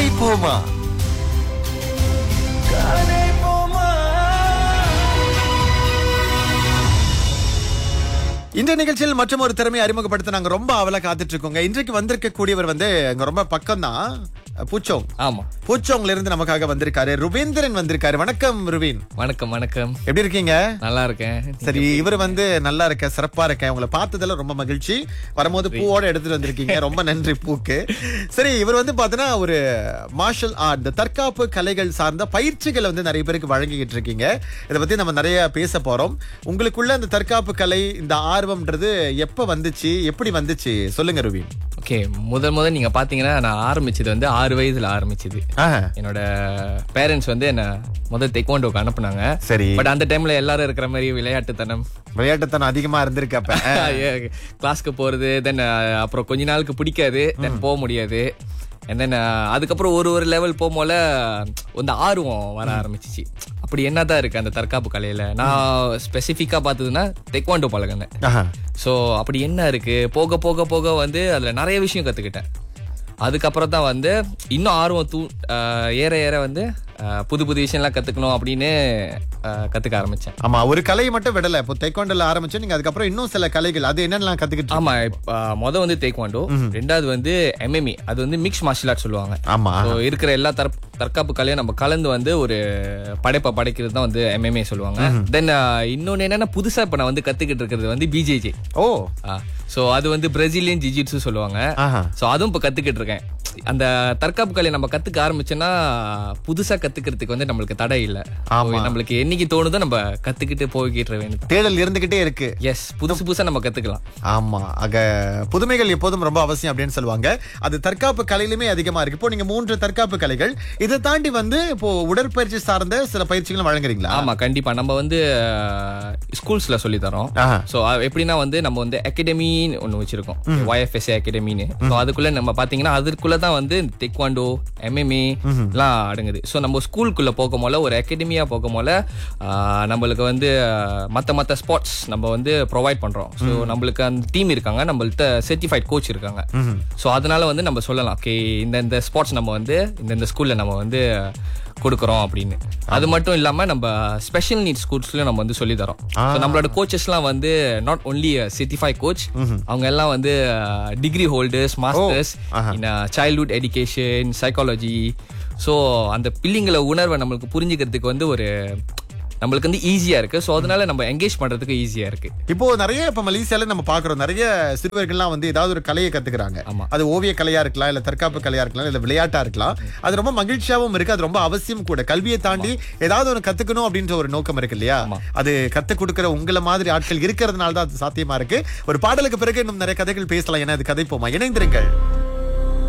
கதைப்போமா இந்த நிகழ்ச்சியில் மற்றும் ஒரு திறமையை அறிமுகப்படுத்த நாங்க ரொம்ப அவல காத்துட்டு இருக்கோங்க இன்றைக்கு வந்திருக்க கூடியவர் வந்து இங்க ரொம்ப பக்கம் தான் பூச்சோங் ஆமா பூச்சோங்ல இருந்து நமக்காக வந்திருக்காரு ருபேந்திரன் வந்திருக்காரு வணக்கம் ருபீன் வணக்கம் வணக்கம் எப்படி இருக்கீங்க நல்லா இருக்கேன் சரி இவர் வந்து நல்லா இருக்க சிறப்பா இருக்க உங்களை பார்த்ததுல ரொம்ப மகிழ்ச்சி வரும்போது பூவோட எடுத்துட்டு வந்திருக்கீங்க ரொம்ப நன்றி பூக்கு சரி இவர் வந்து பாத்தீங்கன்னா ஒரு மார்ஷல் ஆர்ட் இந்த தற்காப்பு கலைகள் சார்ந்த பயிற்சிகளை வந்து நிறைய பேருக்கு வழங்கிக்கிட்டு இருக்கீங்க இதை பத்தி நம்ம நிறைய பேச போறோம் உங்களுக்குள்ள இந்த தற்காப்பு கலை இந்த ஆர்வம்ன்றது எப்ப வந்துச்சு எப்படி வந்துச்சு சொல்லுங்க ருபீன் ஓகே முதல் முதல் நீங்க பாத்தீங்கன்னா நான் ஆரம்பிச்சது வந்து ஆறு வயதுல ஆரம்பிச்சது ஆஹ், என்னோட பேரண்ட்ஸ் வந்து என்ன முதல் தெக்வாண்டோக்கு அனுப்புனாங்க சரி பட் அந்த டைம்ல எல்லாரும் இருக்கிற மாதிரி விளையாட்டுத்தனம் விளையாட்டுத்தனம் அதிகமா இருந்திருக்கு அப்ப கிளாஸ்க்கு போறது தென் அப்புறம் கொஞ்ச நாளுக்கு பிடிக்காது தென் போக முடியாது and then uh, அதுக்கப்புறம் ஒரு ஒரு லெவல் போகும்போல இந்த ஆர்வம் வர ஆரம்பிச்சிச்சு அப்படி என்னதான் இருக்கு அந்த தற்காப்பு கலையில நான் ஸ்பெசிஃபிக்கா பார்த்ததுன்னா தெக்வாண்டோ பழகினேன் ஆஹா. ஸோ அப்படி என்ன இருக்கு போக போக போக வந்து அதுல நிறைய விஷயம் கத்துக்கிட்டேன் அதுக்கப்புறம் தான் வந்து இன்னும் ஆர்வம் தூ ஆஹ் ஏற ஏற வந்து ஆஹ் புது புது விஷயம்லாம் கத்துக்கணும் அப்படின்னு ஆஹ் கத்துக்க ஆரம்பிச்சேன் ஆமா ஒரு கலையை மட்டும் விடல இப்போ தைக்கொண்டல ஆரம்பிச்சு நீங்க அதுக்கப்புறம் இன்னும் சில கலைகள் அது என்னென்னலாம் கத்துக்கிட்டு ஆமா இப்ப, ஆஹ் மொத வந்து தேக்வாண்டோ ரெண்டாவது வந்து எம்எம்இ அது வந்து மிக்ஸ் மார்ஷல் ஆர்ட் சொல்லுவாங்க ஆமா So, இருக்கிற எல்லா தற் தற்காப்பு கலையும் நம்ம கலந்து வந்து ஒரு படைப்பை படைக்கிறது தான் வந்து எம்எம்ஏ சொல்லுவாங்க தென் இன்னொன்னு என்னன்னா புதுசா இப்ப நான் வந்து கத்துக்கிட்டு இருக்கிறது வந்து பிஜேஜே ஓ சோ அது வந்து பிரேசிலியன் ஜிஜிட்ஸு சொல்லுவாங்க ஆஹா சோ அதுவும் இப்ப கத்துக்கிட்டு இருக்கேன் அந்த தற்காப்பு கலையை நம்ம கத்துக்க ஆரம்பிச்சோன்னா புதுசா கத்துக்கிறதுக்கு வந்து நம்மளுக்கு தடை இல்ல ஆமா. So, நம்மளுக்கு என்னைக்கு தோணுதோ நம்ம கத்துக்கிட்டு போய்கிட்டு வேணும் தேடல் இருந்துகிட்டே இருக்கு எஸ் புதுசு புதுசா நம்ம கத்துக்கலாம் ஆமா ஆக புதுமைகள் எப்போதும் ரொம்ப அவசியம் அப்படின்னு சொல்லுவாங்க அது தற்காப்பு கலையிலுமே அதிகமா இருக்கு இப்போ நீங்க மூன்று தற்காப்பு கலைகள் இதை தாண்டி வந்து இப்போ உடற்பயிற்சி சார்ந்த சில பயிற்சிகளும் வழங்குறீங்களா ஆமா கண்டிப்பா நம்ம வந்து ஸ்கூல்ஸ்ல சொல்லி தரோம் ஆஹா. சோ எப்படின்னா வந்து நம்ம வந்து அகாடமின்னு ஒண்ணு வச்சிருக்கோம் YFSA அகாடமின்னு ஸோ அதுக்குள்ள நம்ம பாத்தீங்கன்னா அதுக்குள்ள தான் வந்து தெக்வாண்டோ எம்எம்ஏ எல்லாம் அடங்குது ஸோ நம்ம ஸ்கூலுக்குள்ள போகும் போல ஒரு அகாடமியா போகும் போல ஆஹ், நம்மளுக்கு வந்து ஆஹ், மத்த மத்த ஸ்பாட்ஸ் நம்ம வந்து ப்ரொவைட் பண்றோம் ஸோ நம்மளுக்கு அந்த டீம் இருக்காங்க நம்மள்ட்ட சர்டிஃபைட் கோச் இருக்காங்க ஸோ அதனால வந்து நம்ம சொல்லலாம் ஓகே இந்த இந்த ஸ்பாட்ஸ் நம்ம வந்து இந்த இந்த ஸ்கூல்ல நம்ம வந்து கொடுக்குறோம் அப்படின்னு அது மட்டும் இல்லாம நம்ம ஸ்பெஷல் நீட் ஸ்கூல்ஸ்லயும் நம்ம வந்து சொல்லி தரோம் So, நம்மளோட கோச்சஸ்லாம் வந்து நாட் ஒன்லி சிட்டிஃபை கோச் அவங்க எல்லாம் வந்து degree holders masters in childhood education psychology so அந்த பிள்ளைங்கள உணர்வை நம்மளுக்கு புரிஞ்சுக்கிறதுக்கு வந்து ஒரு நம்மளுக்கு வந்து ஈஸியா இருக்கு ஸோ அதனால நம்ம என்கேஜ் பண்றதுக்கு ஈஸியா இருக்கு இப்போ நிறைய இப்ப மலேசியால நம்ம பாக்குறோம் நிறைய சிறுவர்கள்லாம் வந்து ஏதாவது ஒரு கலையை கத்துக்கிறாங்க ஆமா. அது ஓவிய கலையா இருக்கலாம் இல்ல தற்காப்பு கலையா இருக்கலாம் இல்ல விளையாட்டா இருக்கலாம் அது ரொம்ப மகிழ்ச்சியாவும் இருக்கு அது ரொம்ப அவசியம் கூட கல்வியை தாண்டி ஏதாவது ஒரு கத்துக்கணும் அப்படின்ற ஒரு நோக்கம் இருக்கு இல்லையா அது கத்து கொடுக்கிற உங்களை மாதிரி ஆட்கள் இருக்கிறதுனால தான் அது சாத்தியமா இருக்கு ஒரு பாடலுக்கு பிறகு இன்னும் நிறைய கதைகள் பேசலாம் ஏன்னா அது கதைப்போமா இணைந்திருங்கள்